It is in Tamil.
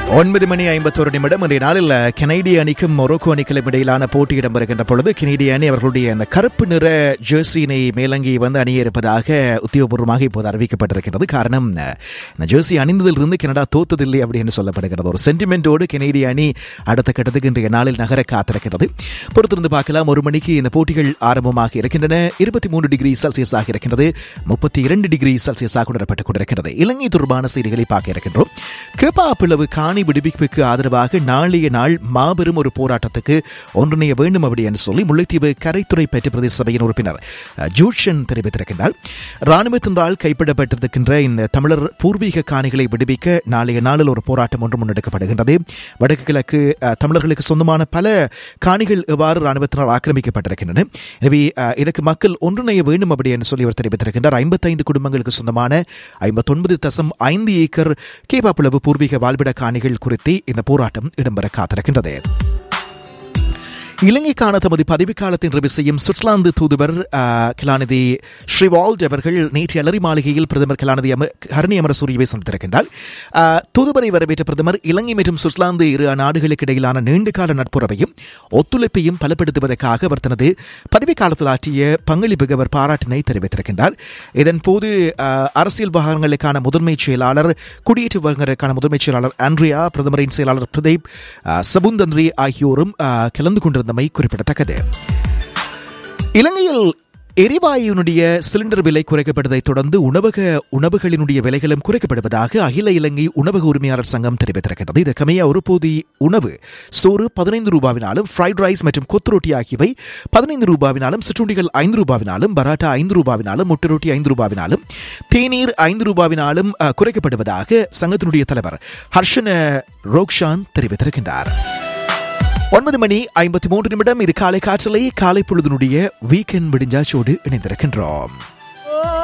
ஒன்பது மணி ஐம்பத்தொரு நிமிடம் இன்றைய நாளில் கனேடிய அணிக்கும் மொரோக்கோ அணிக்கும் இடையிலான போட்டி இடம்பெறுகின்ற பொழுது கனேடிய அணி அவர்களுடைய அந்த கருப்பு நிற ஜெர்சியினை மேலங்கி வந்து அணிய இருப்பதாக உத்தியோகபூர்வமாக இப்போது அறிவிக்கப்பட்டிருக்கிறது காரணம் இந்த ஜெர்சி அணிந்ததிலிருந்து கனடா தோத்ததில்லை அப்படின்னு சொல்லப்படுகிறது ஒரு சென்டிமெண்டோடு கனேடிய அணி அடுத்த கட்டத்துக்கு இன்றைய நாளில் நகர காத்திருக்கிறது பொறுத்திருந்து பார்க்கலாம் ஒரு மணிக்கு இந்த போட்டிகள் ஆரம்பமாக இருக்கின்றன இருபத்தி மூன்று டிகிரி செல்சியஸாக இருக்கின்றது முப்பத்தி இரண்டு டிகிரி செல்சியஸாக உணரப்பட்டுக் கொண்டிருக்கிறது இலங்கை தொடர்பான செய்திகளை பார்க்க இருக்கின்றோம் கேப்பா பிளவு காணி விடுவிப்புக்கு ஆதரவாக நாளைய நாள் மாபெரும் ஒரு போராட்டத்துக்கு ஒன்றிணைய வேண்டும் அப்படி என்று சொல்லி முல்லைத்தீவு கரைத்துறை பெற்ற பிரதேச சபையின் உறுப்பினர் அஹ், ஜூட்சன் தெரிவித்திருக்கின்றார் ராணுவத்தினரால் கைப்பற்றப்பட்டிருக்கின்ற இந்த தமிழர் பூர்வீக காணிகளை விடுவிக்க நாளைய நாளில் ஒரு போராட்டம் ஒன்று முன்னெடுக்கப்படுகின்றது வடக்கு கிழக்கு அஹ், தமிழர்களுக்கு சொந்தமான பல காணிகள் எவ்வாறு ராணுவத்தினால் ஆக்கிரமிக்கப்பட்டிருக்கின்றன எனவே அஹ், இதற்கு மக்கள் ஒன்றிணைய வேண்டும் அப்படி என்று சொல்லி அவர் தெரிவித்திருக்கின்றார் ஐம்பத்தைந்து குடும்பங்களுக்கு சொந்தமான ஐம்பத்தொன்பது தசம் ஐந்து ஏக்கர் கேபாப்புலவு பூர்வீக வாழ்விட காணிகள் குறித்து இந்த போராட்டம் இடம்பெற காத்திருக்கின்றது இலங்கைக்கான தமது பதவிக்காலத்தின் நிறைவு செய்யும் சுவிட்சர்லாந்து தூதுவர் அஹ், கலாநிதி ஸ்ரீவால்ட் அவர்கள் நேற்று அலரி மாளிகையில் பிரதமர் கலாநிதி அம ஹரணி அமரசூரியவை சந்தித்திருக்கின்றார் அஹ், தூதுவரை வரவேற்ற பிரதமர் இலங்கை மற்றும் சுவிட்சர்லாந்து இரு நாடுகளுக்கு இடையிலான நீண்டகால நட்புறவையும் ஒத்துழைப்பையும் பலப்படுத்துவதற்காக அவர் தனது பதவிக்காலத்தில் ஆற்றிய பங்களிப்புக்கு அவர் பாராட்டினை தெரிவித்திருக்கின்றார் இதன் போது அஹ், அரசியல் விவகாரங்களுக்கான முதன்மை செயலாளர் குடியேற்ற விவகாரங்களுக்கான முதன்மை செயலாளர் ஆண்ட்ரியா பிரதமரின் செயலாளர் பிரதீப் அஹ், சபுந்தந்திரி ஆகியோரும் அஹ், கலந்து கொண்டிருந்தமை குறிப்பிடத்தக்கது இலங்கையில் எரிவாயுனுடைய சிலிண்டர் விலை குறைக்கப்பட்டதைத் தொடர்ந்து உணவக உணவுகளினுடைய விலைகளும் குறைக்கப்படுவதாக அகில இலங்கை உணவக உரிமையாளர் சங்கம் தெரிவித்திருக்கிறது இதற்கமைய ஒரு போதி உணவு சோறு பதினைந்து ரூபாவினாலும் ஃப்ரைட் ரைஸ் மற்றும் கொத்து ரொட்டி ஆகியவை பதினைந்து ரூபாவினாலும் சிற்றுண்டிகள் ஐந்து ரூபாவினாலும் பராட்டா ஐந்து ரூபாவினாலும் முட்டை ரொட்டி ஐந்து ரூபாவினாலும் தேநீர் ஐந்து ரூபாவினாலும் அஹ், குறைக்கப்படுவதாக சங்கத்தினுடைய தலைவர் ஹர்ஷன ரோக்ஷான் தெரிவித்திருக்கின்றார் ஒன்பது மணி ஐம்பத்தி மூன்று நிமிடம் இது காலை காற்றலை காலை பொழுதினுடைய வீக்கெண்ட் விடிஞ்சாச்சோடு இணைந்திருக்கின்றோம்